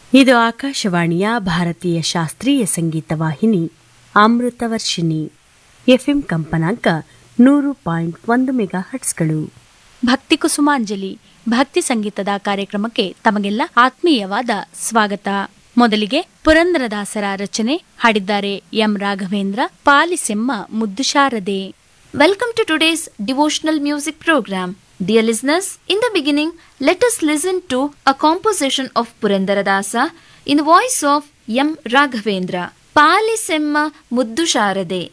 ಇದು ಆಕಾಶವಾಣಿಯ ಭಾರತೀಯ ಶಾಸ್ತ್ರೀಯ ಸಂಗೀತ ವಾಹಿನಿ ಅಮೃತವರ್ಷಿಣಿ ಎಫ್ಎಂ ಕಂಪನಾಂಕ ನೂರು ಪಾಯಿಂಟ್ ಒಂದು ಮೆಗಾ ಹಟ್ಸ್ಗಳು ಭಕ್ತಿ ಕುಸುಮಾಂಜಲಿ ಭಕ್ತಿ ಸಂಗೀತದ ಕಾರ್ಯಕ್ರಮಕ್ಕೆ ತಮಗೆಲ್ಲ ಆತ್ಮೀಯವಾದ ಸ್ವಾಗತ ಮೊದಲಿಗೆ ಪುರಂದರದಾಸರ ರಚನೆ ಹಾಡಿದ್ದಾರೆ ಎಂ ರಾಘವೇಂದ್ರ ಪಾಲಿಸೆಮ್ಮ ಮುದ್ದು ಶಾರದೆ Welcome to today's devotional music program. Dear listeners, in the beginning, let us listen to a composition of Purandaradasa in the voice of M. Raghavendra. Palisemma Muddu Sharade.